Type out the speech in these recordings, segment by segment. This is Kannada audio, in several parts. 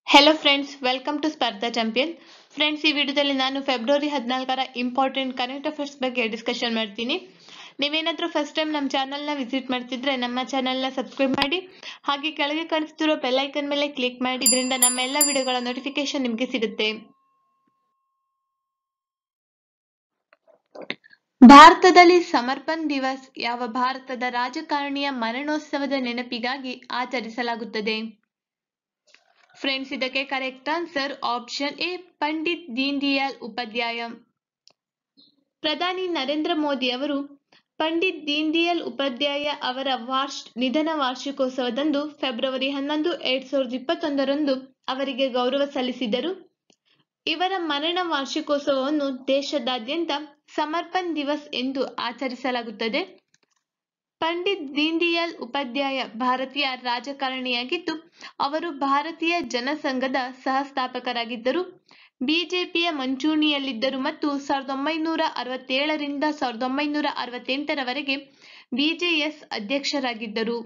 hello friends welcome to Spardha champion friends ಈ ವಿಡಿಯೋದಲ್ಲಿ ನಾನು ಫೆಬ್ರವರಿ ಹದಿನಾಲ್ಕರ ಇಂಪಾರ್ಟೆಂಟ್ ಕರೆಂಟ್ ಅಫೇರ್ಸ್ ಬಗ್ಗೆ ಡಿಸ್ಕಷನ್ ಮಾಡ್ತೀನಿ ನೀವೇನಾದ್ರೂ ಫಸ್ಟ್ ಟೈಮ್ ನಮ್ಮ ಚಾನಲ್ನ ವಿಸಿಟ್ ಮಾಡ್ತಿದ್ರೆ ನಮ್ಮ ಚಾನಲ್ನ ಸಬ್ಸ್ಕ್ರೈಬ್ ಮಾಡಿ ಹಾಗೆ ಕೆಳಗೆ ಕಾಣಿಸ್ತಿರೋ ಬೆಲ್ ಐಕನ್ ಮೇಲೆ ಕ್ಲಿಕ್ ಮಾಡಿ ಇದರಿಂದ ನಮ್ಮ ಎಲ್ಲ ವಿಡಿಯೋಗಳ ನೋಟಿಫಿಕೇಶನ್ ನಿಮಗೆ ಸಿಗುತ್ತೆ ಭಾರತದಲ್ಲಿ ಸಮರ್ಪಣ್ ದಿವಸ್ ಯಾವ ಭಾರತದ ರಾಜಕಾರಣಿಯ ಮರಣೋತ್ಸವದ ನೆನಪಿಗಾಗಿ ಆಚರಿಸಲಾಗುತ್ತದೆ ಫ್ರೆಂಡ್ಸ್ ಇದಕ್ಕೆ correct answer option A Pandit Deen Dayal Upadhyaya ಪ್ರಧಾನಿ ನರೇಂದ್ರ ಮೋದಿ ಅವರು ಪಂಡಿತ್ ದೀನ್ ದಯಾಳ್ ಉಪಾಧ್ಯಾಯ ಅವರ ವಾರ್ಷ್ ನಿಧನ ವಾರ್ಷಿಕೋತ್ಸವದಂದು ಫೆಬ್ರವರಿ ಹನ್ನೊಂದು ಎರಡ್ ಸಾವಿರದ ಇಪ್ಪತ್ತೊಂದರಂದು ಅವರಿಗೆ ಗೌರವ ಸಲ್ಲಿಸಿದರು ಇವರ ಮರಣ ವಾರ್ಷಿಕೋತ್ಸವವನ್ನು ದೇಶದಾದ್ಯಂತ ಸಮರ್ಪಣ್ ದಿವಸ್ ಎಂದು ಆಚರಿಸಲಾಗುತ್ತದೆ ಪಂಡಿತ್ ದೀನ್ ದಯಾಳ್ ಉಪಾಧ್ಯಾಯ ಭಾರತೀಯ ರಾಜಕಾರಣಿಯಾಗಿದ್ದು ಅವರು ಭಾರತೀಯ ಜನಸಂಘದ ಸಹಸ್ಥಾಪಕರಾಗಿದ್ದರು ಬಿಜೆಪಿಯ ಮುಂಚೂಣಿಯಲ್ಲಿದ್ದರು ಮತ್ತು ಸಾವಿರದ ಒಂಬೈನೂರ ಅರವತ್ತೇಳರಿಂದ ಸಾವಿರದ ಒಂಬೈನೂರ ಅರವತ್ತೆಂಟರವರೆಗೆ ಬಿಜೆಎಸ್ ಅಧ್ಯಕ್ಷರಾಗಿದ್ದರು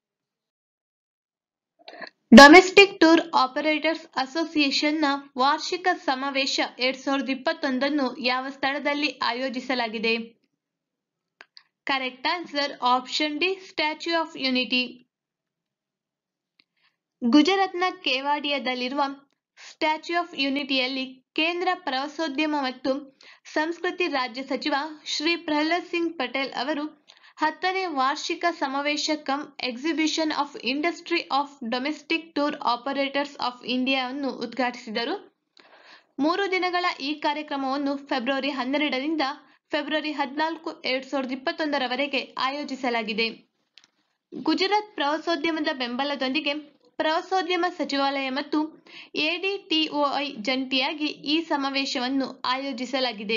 ಡೊಮೆಸ್ಟಿಕ್ ಟೂರ್ ಆಪರೇಟರ್ಸ್ ಅಸೋಸಿಯೇಷನ್ನ ವಾರ್ಷಿಕ ಸಮಾವೇಶ ಎರಡ್ ಸಾವಿರದ ಇಪ್ಪತ್ತೊಂದನ್ನು ಯಾವ ಸ್ಥಳದಲ್ಲಿ ಆಯೋಜಿಸಲಾಗಿದೆ correct answer option D statue of unity ಗುಜರಾತ್ನ ಕೇವಾಡಿಯಾದಲ್ಲಿರುವ ಸ್ಟ್ಯಾಚ್ಯೂ ಆಫ್ ಯುನಿಟಿಯಲ್ಲಿ ಕೇಂದ್ರ ಪ್ರವಾಸೋದ್ಯಮ ಮತ್ತು ಸಂಸ್ಕೃತಿ ರಾಜ್ಯ ಸಚಿವ ಶ್ರೀ ಪ್ರಹ್ಲಾದ್ ಸಿಂಗ್ ಪಟೇಲ್ ಅವರು ಹತ್ತನೇ ವಾರ್ಷಿಕ ಸಮಾವೇಶ cum exhibition of industry of domestic tour operators of ಇಂಡಿಯಾವನ್ನು ಉದ್ಘಾಟಿಸಿದರು ಮೂರು ದಿನಗಳ ಈ ಕಾರ್ಯಕ್ರಮವನ್ನು ಫೆಬ್ರವರಿ ಹನ್ನೆರಡರಿಂದ ಫೆಬ್ರವರಿ ಹದಿನಾಲ್ಕು ಎರಡ್ ಸಾವಿರದ ಇಪ್ಪತ್ತೊಂದರವರೆಗೆ ಆಯೋಜಿಸಲಾಗಿದೆ ಗುಜರಾತ್ ಪ್ರವಾಸೋದ್ಯಮದ ಬೆಂಬಲದೊಂದಿಗೆ ಪ್ರವಾಸೋದ್ಯಮ ಸಚಿವಾಲಯ ಮತ್ತು ಎಡಿಟಿಒಐ ಜಂಟಿಯಾಗಿ ಈ ಸಮಾವೇಶವನ್ನು ಆಯೋಜಿಸಲಾಗಿದೆ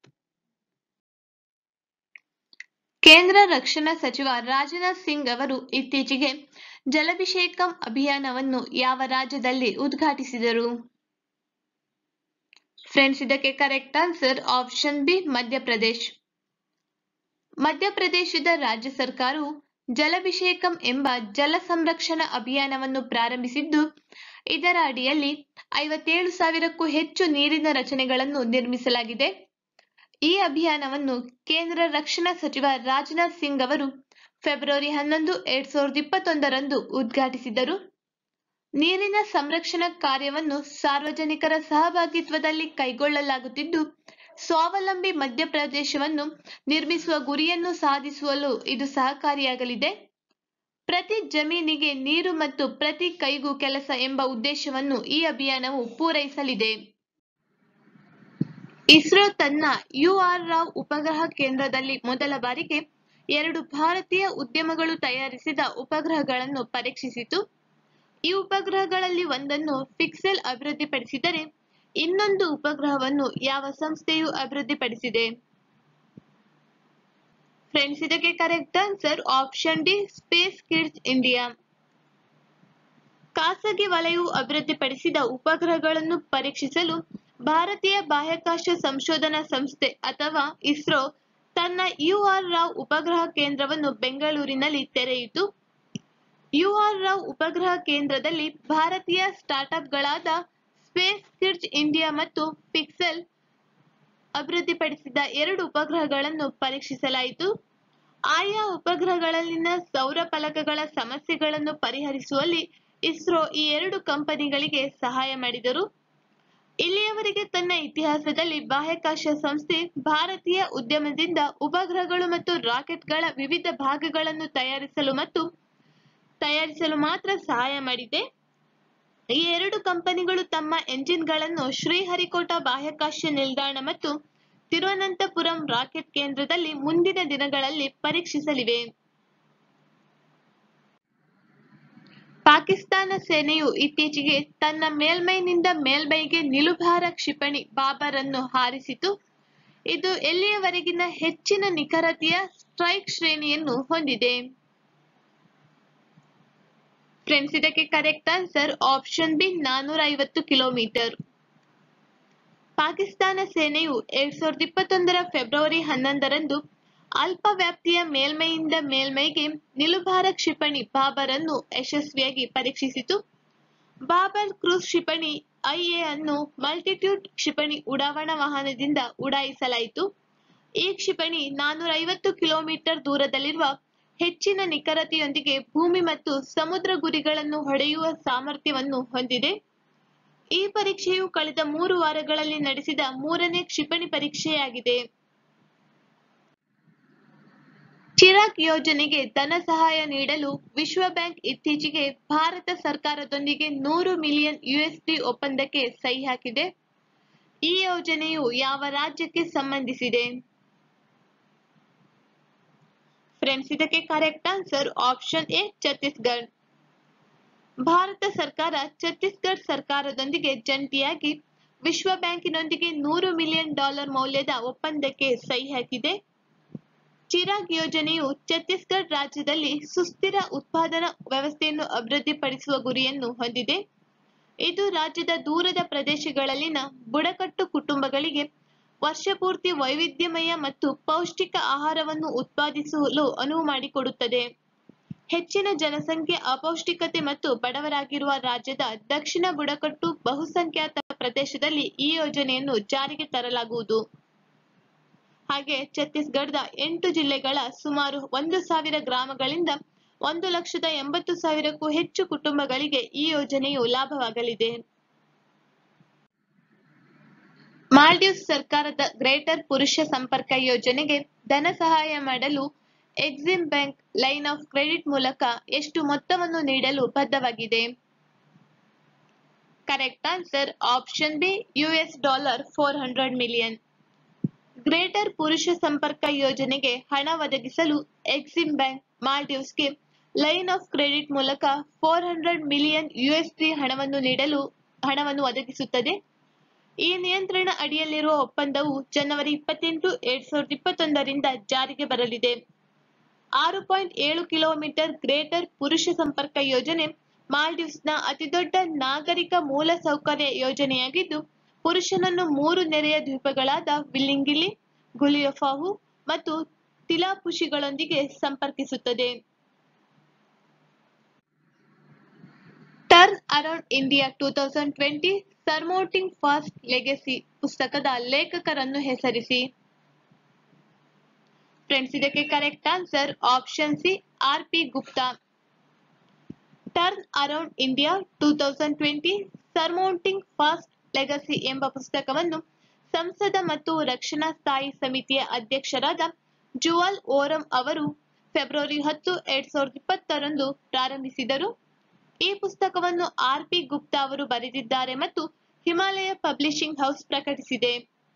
ಕೇಂದ್ರ ರಕ್ಷಣಾ ಸಚಿವ ರಾಜನಾಥ್ ಸಿಂಗ್ ಅವರು ಇತ್ತೀಚೆಗೆ ಜಲಭಿಷೇಕಂ ಅಭಿಯಾನವನ್ನು ಯಾವ ರಾಜ್ಯದಲ್ಲಿ ಉದ್ಘಾಟಿಸಿದರು ಫ್ರೆಂಡ್ಸ್ ಇದಕ್ಕೆ correct answer option B Madhya Pradesh ಮಧ್ಯಪ್ರದೇಶದ ರಾಜ್ಯ ಸರ್ಕಾರವು ಜಲಭಿಷೇಕಂ ಎಂಬ ಜಲ ಸಂರಕ್ಷಣಾ ಅಭಿಯಾನವನ್ನು ಪ್ರಾರಂಭಿಸಿದ್ದು ಇದರ ಅಡಿಯಲ್ಲಿ ಐವತ್ತೇಳು ಸಾವಿರಕ್ಕೂ ಹೆಚ್ಚು ನೀರಿನ ರಚನೆಗಳನ್ನು ನಿರ್ಮಿಸಲಾಗಿದೆ ಈ ಅಭಿಯಾನವನ್ನು ಕೇಂದ್ರ ರಕ್ಷಣಾ ಸಚಿವ ರಾಜನಾಥ್ ಸಿಂಗ್ ಅವರು ಫೆಬ್ರವರಿ ಹನ್ನೊಂದು ಎರಡ್ ಸಾವಿರದ ಇಪ್ಪತ್ತೊಂದರಂದು ಉದ್ಘಾಟಿಸಿದರು ನೀರಿನ ಸಂರಕ್ಷಣಾ ಕಾರ್ಯವನ್ನು ಸಾರ್ವಜನಿಕರ ಸಹಭಾಗಿತ್ವದಲ್ಲಿ ಕೈಗೊಳ್ಳಲಾಗುತ್ತಿದ್ದು ಸ್ವಾವಲಂಬಿ ಮಧ್ಯಪ್ರದೇಶವನ್ನು ನಿರ್ಮಿಸುವ ಗುರಿಯನ್ನು ಸಾಧಿಸುವಲು ಇದು ಸಹಕಾರಿಯಾಗಲಿದೆ ಪ್ರತಿ ಜಮೀನಿಗೆ ನೀರು ಮತ್ತು ಪ್ರತಿ ಕೈಗೂ ಕೆಲಸ ಎಂಬ ಉದ್ದೇಶವನ್ನು ಈ ಅಭಿಯಾನವು ಪೂರೈಸಲಿದೆ ಇಸ್ರೋ ತನ್ನ ಯುಆರ್ ರಾವ್ ಉಪಗ್ರಹ ಕೇಂದ್ರದಲ್ಲಿ ಮೊದಲ ಬಾರಿಗೆ ಎರಡು ಭಾರತೀಯ ಉದ್ಯಮಗಳು ತಯಾರಿಸಿದ ಉಪಗ್ರಹಗಳನ್ನು ಪರೀಕ್ಷಿಸಿತು ಈ ಉಪಗ್ರಹಗಳಲ್ಲಿ ಒಂದನ್ನು ಪಿಕ್ಸೆಲ್ ಅಭಿವೃದ್ಧಿಪಡಿಸಿದರೆ ಇನ್ನೊಂದು ಉಪಗ್ರಹವನ್ನು ಯಾವ ಸಂಸ್ಥೆಯು ಅಭಿವೃದ್ಧಿಪಡಿಸಿದೆ ಫ್ರೆಂಡ್ಸ್ ಇದಕ್ಕೆ correct answer option D space kids India ಖಾಸಗಿ ವಲಯವು ಅಭಿವೃದ್ಧಿಪಡಿಸಿದ ಉಪಗ್ರಹಗಳನ್ನು ಪರೀಕ್ಷಿಸಲು ಭಾರತೀಯ ಬಾಹ್ಯಾಕಾಶ ಸಂಶೋಧನಾ ಸಂಸ್ಥೆ ಅಥವಾ ಇಸ್ರೋ ತನ್ನ ಯುಆರ್ ರಾವ್ ಉಪಗ್ರಹ ಕೇಂದ್ರವನ್ನು ಬೆಂಗಳೂರಿನಲ್ಲಿ ತೆರೆಯಿತು ಯುಆರ್ ರಾವ್ ಉಪಗ್ರಹ ಕೇಂದ್ರದಲ್ಲಿ ಭಾರತೀಯ ಸ್ಟಾರ್ಟ್ಅಪ್ಗಳಾದ ಸ್ಪೇಸ್ ಕಿಡ್ಸ್ ಇಂಡಿಯಾ ಮತ್ತು ಪಿಕ್ಸೆಲ್ ಅಭಿವೃದ್ಧಿಪಡಿಸಿದ ಎರಡು ಉಪಗ್ರಹಗಳನ್ನು ಪರೀಕ್ಷಿಸಲಾಯಿತು ಆಯಾ ಉಪಗ್ರಹಗಳಲ್ಲಿನ ಸೌರ ಫಲಕಗಳ ಸಮಸ್ಯೆಗಳನ್ನು ಪರಿಹರಿಸುವಲ್ಲಿ ಇಸ್ರೋ ಈ ಎರಡು ಕಂಪನಿಗಳಿಗೆ ಸಹಾಯ ಮಾಡಿದರು ಇಲ್ಲಿಯವರೆಗೆ ತನ್ನ ಇತಿಹಾಸದಲ್ಲಿ ಬಾಹ್ಯಾಕಾಶ ಸಂಸ್ಥೆ ಭಾರತೀಯ ಉದ್ಯಮದಿಂದ ಉಪಗ್ರಹಗಳು ಮತ್ತು ರಾಕೆಟ್ಗಳ ವಿವಿಧ ಭಾಗಗಳನ್ನು ತಯಾರಿಸಲು ಮತ್ತು ತಯಾರಿಸಲು ಮಾತ್ರ ಸಹಾಯ ಮಾಡಿದೆ ಈ ಎರಡು ಕಂಪನಿಗಳು ತಮ್ಮ ಎಂಜಿನ್ಗಳನ್ನು ಶ್ರೀಹರಿಕೋಟಾ ಬಾಹ್ಯಾಕಾಶ ನಿಲ್ದಾಣ ಮತ್ತು ತಿರುವನಂತಪುರಂ ರಾಕೆಟ್ ಕೇಂದ್ರದಲ್ಲಿ ಮುಂದಿನ ದಿನಗಳಲ್ಲಿ ಪರೀಕ್ಷಿಸಲಿವೆ ಪಾಕಿಸ್ತಾನ ಸೇನೆಯು ಇತ್ತೀಚೆಗೆ ತನ್ನ ಮೇಲ್ಮೈನಿಂದ ಮೇಲ್ಮೈಗೆ ನಿಲುಭಾರ ಕ್ಷಿಪಣಿ ಬಾಬರ್ ಅನ್ನು ಹಾರಿಸಿತು ಇದು ಎಲ್ಲಿಯವರೆಗಿನ ಹೆಚ್ಚಿನ ನಿಖರತೆಯ ಸ್ಟ್ರೈಕ್ ಶ್ರೇಣಿಯನ್ನು ಹೊಂದಿದೆ ಫ್ರೆಂಡ್ಸ್ ಇದಕ್ಕೆ ಕರೆಕ್ಟ್ ಆನ್ಸರ್ ಆಪ್ಷನ್ ಬಿ ನಾನೂರ ಐವತ್ತು ಕಿಲೋಮೀಟರ್ ಪಾಕಿಸ್ತಾನ ಸೇನೆಯು ಎರಡ್ ಸಾವಿರದ ಇಪ್ಪತ್ತೊಂದರ ಫೆಬ್ರವರಿ ಹನ್ನೊಂದರಂದು ಅಲ್ಪ ವ್ಯಾಪ್ತಿಯ ಮೇಲ್ಮೈಯಿಂದ ಮೇಲ್ಮೈಗೆ ನಿಲುಭಾರ ಕ್ಷಿಪಣಿ ಬಾಬರ್ ಅನ್ನು ಯಶಸ್ವಿಯಾಗಿ ಪರೀಕ್ಷಿಸಿತು ಬಾಬರ್ ಕ್ರೂಸ್ ಕ್ಷಿಪಣಿ ಐಎ ಅನ್ನು ಮಲ್ಟಿಟ್ಯೂಡ್ ಕ್ಷಿಪಣಿ ಉಡಾವಣಾ ವಾಹನದಿಂದ ಉಡಾಯಿಸಲಾಯಿತು ಈ ಕ್ಷಿಪಣಿ ನಾನೂರ ಐವತ್ತು ಕಿಲೋಮೀಟರ್ ದೂರದಲ್ಲಿರುವ ಹೆಚ್ಚಿನ ನಿಖರತೆಯೊಂದಿಗೆ ಭೂಮಿ ಮತ್ತು ಸಮುದ್ರ ಗುರಿಗಳನ್ನು ಹೊಡೆಯುವ ಸಾಮರ್ಥ್ಯವನ್ನು ಹೊಂದಿದೆ ಈ ಪರೀಕ್ಷೆಯು ಕಳೆದ ಮೂರು ವಾರಗಳಲ್ಲಿ ನಡೆಸಿದ ಮೂರನೇ ಕ್ಷಿಪಣಿ ಪರೀಕ್ಷೆಯಾಗಿದೆ ಚಿರಾಗ್ ಯೋಜನೆಗೆ ಧನ ಸಹಾಯ ನೀಡಲು ವಿಶ್ವ ಬ್ಯಾಂಕ್ ಇತ್ತೀಚೆಗೆ ಭಾರತ ಸರ್ಕಾರದೊಂದಿಗೆ ನೂರು ಮಿಲಿಯನ್ ಯುಎಸ್ಡಿ ಒಪ್ಪಂದಕ್ಕೆ ಸಹಿ ಹಾಕಿದೆ ಈ ಯೋಜನೆಯು ಯಾವ ರಾಜ್ಯಕ್ಕೆ ಸಂಬಂಧಿಸಿದೆ ಫ್ರೆಂಡ್ಸ್ ಇದಕ್ಕೆ correct answer option A Chhattisgarh Bharat ಸರ್ಕಾರ ಛತ್ತೀಸ್ಗಢ ಸರ್ಕಾರದೊಂದಿಗೆ ಜಂಟಿಯಾಗಿ ವಿಶ್ವ ಬ್ಯಾಂಕಿನೊಂದಿಗೆ ನೂರು ಮಿಲಿಯನ್ ಡಾಲರ್ ಮೌಲ್ಯದ ಒಪ್ಪಂದಕ್ಕೆ ಸಹಿ ಹಾಕಿದೆ ಚಿರಾಗ್ ಯೋಜನೆಯು ಛತ್ತೀಸ್ಗಢ ರಾಜ್ಯದಲ್ಲಿ ಸುಸ್ಥಿರ ಉತ್ಪಾದನಾ ವ್ಯವಸ್ಥೆಯನ್ನು ಅಭಿವೃದ್ಧಿಪಡಿಸುವ ಗುರಿಯನ್ನು ಹೊಂದಿದೆ ಇದು ರಾಜ್ಯದ ದೂರದ ಪ್ರದೇಶಗಳಲ್ಲಿನ ಬುಡಕಟ್ಟು ಕುಟುಂಬಗಳಿಗೆ ವರ್ಷಪೂರ್ತಿ ವೈವಿಧ್ಯಮಯ ಮತ್ತು ಪೌಷ್ಟಿಕ ಆಹಾರವನ್ನು ಉತ್ಪಾದಿಸಲು ಅನುವು ಮಾಡಿಕೊಡುತ್ತದೆ ಹೆಚ್ಚಿನ ಜನಸಂಖ್ಯೆ ಅಪೌಷ್ಟಿಕತೆ ಮತ್ತು ಬಡವರಾಗಿರುವ ರಾಜ್ಯದ ದಕ್ಷಿಣ ಬುಡಕಟ್ಟು ಬಹುಸಂಖ್ಯಾತ ಪ್ರದೇಶದಲ್ಲಿ ಈ ಯೋಜನೆಯನ್ನು ಜಾರಿಗೆ ತರಲಾಗುವುದು ಹಾಗೆ ಛತ್ತೀಸ್ಗಢದ ಎಂಟು ಜಿಲ್ಲೆಗಳ ಸುಮಾರು ಒಂದು ಸಾವಿರ ಗ್ರಾಮಗಳಿಂದ ಒಂದು ಲಕ್ಷದ ಎಂಬತ್ತು ಸಾವಿರಕ್ಕೂ ಹೆಚ್ಚು ಕುಟುಂಬಗಳಿಗೆ ಈ ಯೋಜನೆಯು ಲಾಭವಾಗಲಿದೆ ಮಾಲ್ಡೀವ್ಸ್ ಸರ್ಕಾರದ ಗ್ರೇಟರ್ ಪುರುಷ ಸಂಪರ್ಕ ಯೋಜನೆಗೆ ಧನ ಸಹಾಯ ಮಾಡಲು Exim bank line of credit ಮೂಲಕ ಎಷ್ಟು ಮೊತ್ತವನ್ನು ನೀಡಲು ಬದ್ಧವಾಗಿದೆ correct answer option B US dollar four hundred million greater ಪುರುಷ ಸಂಪರ್ಕ ಯೋಜನೆಗೆ ಹಣ ಒದಗಿಸಲು ಎಕ್ಸಿಮ್ ಬ್ಯಾಂಕ್ ಮಾಲ್ಡೀವ್ಸ್ಗೆ ಲೈನ್ ಆಫ್ ಕ್ರೆಡಿಟ್ ಮೂಲಕ ಫೋರ್ ಹಂಡ್ರೆಡ್ ಮಿಲಿಯನ್ ಯುಎಸ್ಡಿ ಹಣವನ್ನು ನೀಡಲು ಹಣವನ್ನು ಒದಗಿಸುತ್ತದೆ ಈ ನಿಯಂತ್ರಣ ಅಡಿಯಲ್ಲಿರುವ ಒಪ್ಪಂದವು ಜನವರಿ ಇಪ್ಪತ್ತೆಂಟು ಎರಡ್ ಸಾವಿರದ ಇಪ್ಪತ್ತೊಂದರಿಂದ ಜಾರಿಗೆ ಬರಲಿದೆ ಆರು ಪಾಯಿಂಟ್ ಏಳು ಕಿಲೋಮೀಟರ್ ಗ್ರೇಟರ್ ಪುರುಷ ಸಂಪರ್ಕ ಯೋಜನೆ ಮಾಲ್ಡೀವ್ಸ್ನ ಅತಿದೊಡ್ಡ ನಾಗರಿಕ ಮೂಲಸೌಕರ್ಯ ಯೋಜನೆಯಾಗಿದ್ದು ಪುರುಷನನ್ನು ಮೂರು ನೆರೆಯ ದ್ವೀಪಗಳಾದ ವಿಲ್ಲಿಂಗಿಲಿ ಗುಲಿಯಫಾಹು ಮತ್ತು ತಿಲಾಪುಷಿಗಳೊಂದಿಗೆ ಸಂಪರ್ಕಿಸುತ್ತದೆ turn around India two thousand twenty surmounting fast legacy ಪುಸ್ತಕದ ಲೇಖಕರನ್ನು ಹೆಸರಿಸಿ ಫ್ರೆಂಡ್ಸ್ ಇದಕ್ಕೆ correct answer option C R P Gupta turn around India two thousand twenty surmounting fast legacy ಎಂಬ ಪುಸ್ತಕವನ್ನು ಸಂಸದ ಮತ್ತು ರಕ್ಷಣಾ ಸ್ಥಾಯಿ ಸಮಿತಿಯ ಅಧ್ಯಕ್ಷರಾದ ಜುವಾಲ್ ಓರಂ ಅವರು ಫೆಬ್ರವರಿ ಹತ್ತು ಎರಡ್ ಸಾವಿರದ ಇಪ್ಪತ್ತರಂದು ಪ್ರಾರಂಭಿಸಿದರು ಈ ಪುಸ್ತಕವನ್ನು ಆರ್ ಪಿ ಗುಪ್ತಾ ಅವರು ಬರೆದಿದ್ದಾರೆ ಮತ್ತು ಹಿಮಾಲಯ ಪಬ್ಲಿಷಿಂಗ್ ಹೌಸ್ ಪ್ರಕಟಿಸಿದೆ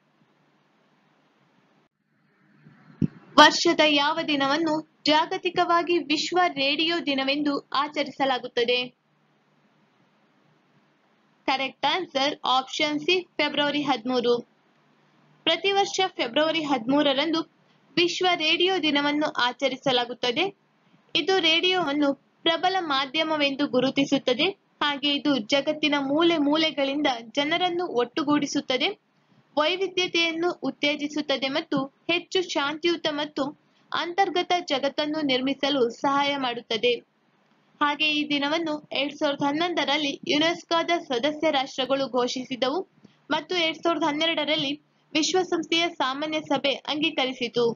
ವರ್ಷದ ಯಾವ ದಿನವನ್ನು ಜಾಗತಿಕವಾಗಿ ವಿಶ್ವ ರೇಡಿಯೋ ದಿನವೆಂದು ಆಚರಿಸಲಾಗುತ್ತದೆ correct answer option C February ಹದಿಮೂರು ಪ್ರತಿ ವರ್ಷ ಫೆಬ್ರವರಿ ಹದಿಮೂರರಂದು ವಿಶ್ವ ರೇಡಿಯೋ ದಿನವನ್ನು ಆಚರಿಸಲಾಗುತ್ತದೆ ಇದು ರೇಡಿಯೋವನ್ನು ಪ್ರಬಲ ಮಾಧ್ಯಮವೆಂದು ಗುರುತಿಸುತ್ತದೆ ಹಾಗೆ ಇದು ಜಗತ್ತಿನ ಮೂಲೆ ಮೂಲೆಗಳಿಂದ ಜನರನ್ನು ಒಟ್ಟುಗೂಡಿಸುತ್ತದೆ ವೈವಿಧ್ಯತೆಯನ್ನು ಉತ್ತೇಜಿಸುತ್ತದೆ ಮತ್ತು ಹೆಚ್ಚು ಶಾಂತಿಯುತ ಮತ್ತು ಅಂತರ್ಗತ ಜಗತ್ತನ್ನು ನಿರ್ಮಿಸಲು ಸಹಾಯ ಮಾಡುತ್ತದೆ ಹಾಗೆ ಈ ದಿನವನ್ನು ಎರಡ್ ಸಾವಿರದ ಹನ್ನೊಂದರಲ್ಲಿ ಯುನೆಸ್ಕೋದ ಸದಸ್ಯ ರಾಷ್ಟ್ರಗಳು ಘೋಷಿಸಿದವು ಮತ್ತು ಎರಡ್ ಸಾವಿರದ ಹನ್ನೆರಡರಲ್ಲಿ ವಿಶ್ವಸಂಸ್ಥೆಯ ಸಾಮಾನ್ಯ ಸಭೆ ಅಂಗೀಕರಿಸಿತು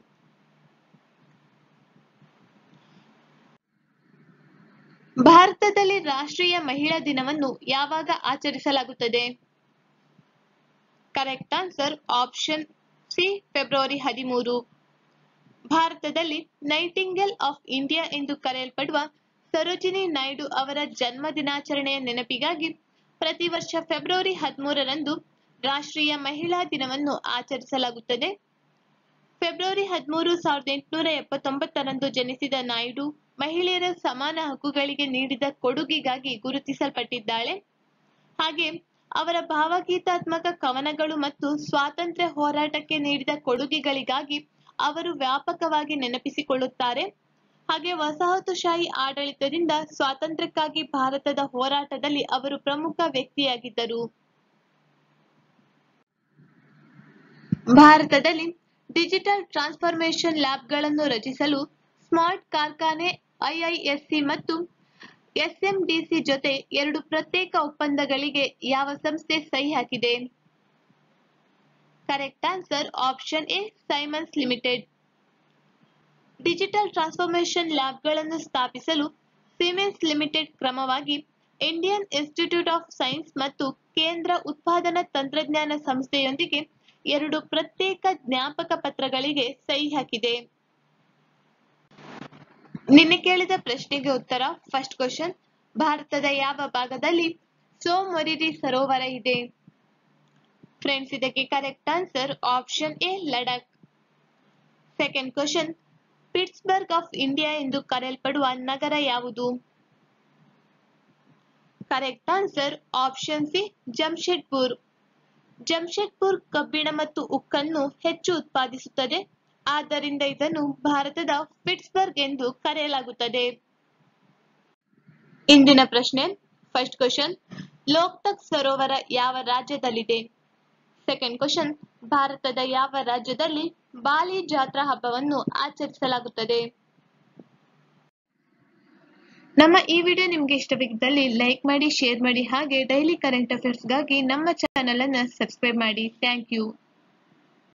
ಭಾರತದಲ್ಲಿ ರಾಷ್ಟ್ರೀಯ ಮಹಿಳಾ ದಿನವನ್ನು ಯಾವಾಗ ಆಚರಿಸಲಾಗುತ್ತದೆ correct answer option C February ಹದಿಮೂರು ಭಾರತದಲ್ಲಿ ನೈಟಿಂಗೇಲ್ ಆಫ್ ಇಂಡಿಯಾ ಎಂದು ಕರೆಯಲ್ಪಡುವ ಸರೋಜಿನಿ ನಾಯ್ಡು ಅವರ ಜನ್ಮ ದಿನಾಚರಣೆಯ ನೆನಪಿಗಾಗಿ ಪ್ರತಿ ವರ್ಷ ಫೆಬ್ರವರಿ ಹದಿಮೂರರಂದು ರಾಷ್ಟ್ರೀಯ ಮಹಿಳಾ ದಿನವನ್ನು ಆಚರಿಸಲಾಗುತ್ತದೆ ಫೆಬ್ರವರಿ ಹದಿಮೂರು ಸಾವಿರದ ಎಂಟುನೂರ ಎಪ್ಪತ್ತೊಂಬತ್ತರಂದು ಜನಿಸಿದ ನಾಯ್ಡು ಮಹಿಳೆಯರ ಸಮಾನ ಹಕ್ಕುಗಳಿಗೆ ನೀಡಿದ ಕೊಡುಗೆಗಾಗಿ ಗುರುತಿಸಲ್ಪಟ್ಟಿದ್ದಾಳೆ ಹಾಗೆ ಅವರ ಭಾವಗೀತಾತ್ಮಕ ಕವನಗಳು ಮತ್ತು ಸ್ವಾತಂತ್ರ್ಯ ಹೋರಾಟಕ್ಕೆ ನೀಡಿದ ಕೊಡುಗೆಗಳಿಗಾಗಿ ಅವರು ವ್ಯಾಪಕವಾಗಿ ನೆನಪಿಸಿಕೊಳ್ಳುತ್ತಾರೆ ಹಾಗೆ ವಸಾಹತುಶಾಹಿ ಆಡಳಿತದಿಂದ ಸ್ವಾತಂತ್ರ್ಯಕ್ಕಾಗಿ ಭಾರತದ ಹೋರಾಟದಲ್ಲಿ ಅವರು ಪ್ರಮುಖ ವ್ಯಕ್ತಿಯಾಗಿದ್ದರು ಭಾರತದಲ್ಲಿ ಡಿಜಿಟಲ್ ಟ್ರಾನ್ಸ್ಫಾರ್ಮೇಶನ್ ಲ್ಯಾಬ್ಗಳನ್ನು ರಚಿಸಲು ಸ್ಮಾರ್ಟ್ ಕಾರ್ಖಾನೆ ಐಐಎಸ್ಸಿ ಮತ್ತು ಎಸ್ಎಂಡಿಸಿ ಜೊತೆ ಎರಡು ಪ್ರತ್ಯೇಕ ಒಪ್ಪಂದಗಳಿಗೆ ಯಾವ ಸಂಸ್ಥೆ ಸಹಿ ಹಾಕಿದೆ correct answer option A Siemens limited digital transformation ಲ್ಯಾಬ್ಗಳನ್ನು ಸ್ಥಾಪಿಸಲು ಸಿಮೆನ್ಸ್ ಲಿಮಿಟೆಡ್ ಕ್ರಮವಾಗಿ ಇಂಡಿಯನ್ ಇನ್ಸ್ಟಿಟ್ಯೂಟ್ ಆಫ್ ಸೈನ್ಸ್ ಮತ್ತು ಕೇಂದ್ರ ಉತ್ಪಾದನಾ ತಂತ್ರಜ್ಞಾನ ಸಂಸ್ಥೆಯೊಂದಿಗೆ ಎರಡು ಪ್ರತ್ಯೇಕ ಜ್ಞಾಪಕ ಪತ್ರಗಳಿಗೆ ಸಹಿ ಹಾಕಿದೆ ನಿನ್ನೆ ಕೇಳಿದ ಪ್ರಶ್ನೆಗೆ ಉತ್ತರ ಫಸ್ಟ್ ಕ್ವಶನ್ ಭಾರತದ ಯಾವ ಭಾಗದಲ್ಲಿ ಸೋಮೊರಿರಿ ಸರೋವರ ಇದೆ ಫ್ರೆಂಡ್ಸ್ ಇದಕ್ಕೆ correct answer option A Ladakh second question Pittsburgh of India ಎಂದು ಕರೆಯಲ್ಪಡುವ ನಗರ ಯಾವುದು correct answer option C Jamshedpur Jamshedpur ಕಬ್ಬಿಣ ಮತ್ತು ಉಕ್ಕನ್ನು ಹೆಚ್ಚು ಉತ್ಪಾದಿಸುತ್ತದೆ ಆದ್ದರಿಂದ ಇದನ್ನು ಭಾರತದ ಪಿಟ್ಸ್ಬರ್ಗ್ ಎಂದು ಕರೆಯಲಾಗುತ್ತದೆ ಇಂದಿನ ಪ್ರಶ್ನೆ ಫಸ್ಟ್ ಕ್ವಶನ್ ಲೋಕ್ತಕ್ ಸರೋವರ ಯಾವ ರಾಜ್ಯದಲ್ಲಿದೆ ಸೆಕೆಂಡ್ ಕ್ವಶನ್ ಭಾರತದ ಯಾವ ರಾಜ್ಯದಲ್ಲಿ ಬಾಲಿ ಜಾತ್ರಾ ಹಬ್ಬವನ್ನು ಆಚರಿಸಲಾಗುತ್ತದೆ ನಮ್ಮ ಈ ವಿಡಿಯೋ ನಿಮ್ಗೆ ಇಷ್ಟವಾಗಿದ್ದಲ್ಲಿ ಲೈಕ್ ಮಾಡಿ ಶೇರ್ ಮಾಡಿ ಹಾಗೆ ಡೈಲಿ ಕರೆಂಟ್ ಅಫೇರ್ಸ್ಗಾಗಿ ನಮ್ಮ ಚಾನೆಲ್ ಅನ್ನ ಸಬ್ಸ್ಕ್ರೈಬ್ ಮಾಡಿ ಥ್ಯಾಂಕ್ ಯು